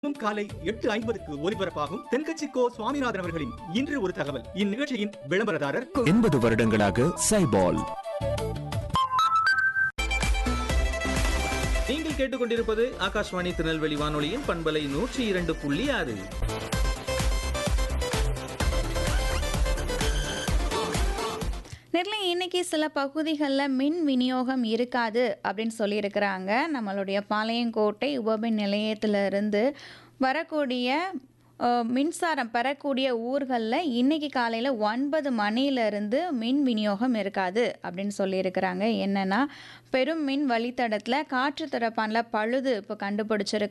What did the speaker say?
தினமும் காலை எட்டு ஐம்பதுக்கு ஒலிபரப்பாகும் தென்கட்சி கோ சுவாமிநாதன் அவர்களின் இன்று ஒரு தகவல் இந்நிகழ்ச்சியின் விளம்பரதாரர் எண்பது வருடங்களாக சைபால் நீங்கள் கேட்டுக்கொண்டிருப்பது ஆகாஷ்வாணி திருநெல்வேலி வானொலியின் பண்பலை நூற்றி இரண்டு புள்ளி ஆறு நெல்லை இன்னைக்கு சில பகுதிகளில் மின் விநியோகம் இருக்காது அப்படின்னு சொல்லியிருக்கிறாங்க நம்மளுடைய பாளையங்கோட்டை உபமின் நிலையத்திலிருந்து வரக்கூடிய அஹ், மின்சாரம் பெறக்கூடிய ஊர்களில் இன்னைக்கு காலையில் ஒன்பது மணியிலிருந்து மின் விநியோகம் இருக்காது அப்படின்னு சொல்லியிருக்கிறாங்க என்னென்னா பெரும் மின் வழித்தடத்தில் காற்று திறப்பானில் பழுது இப்போ கண்டுபிடிச்சிருக்க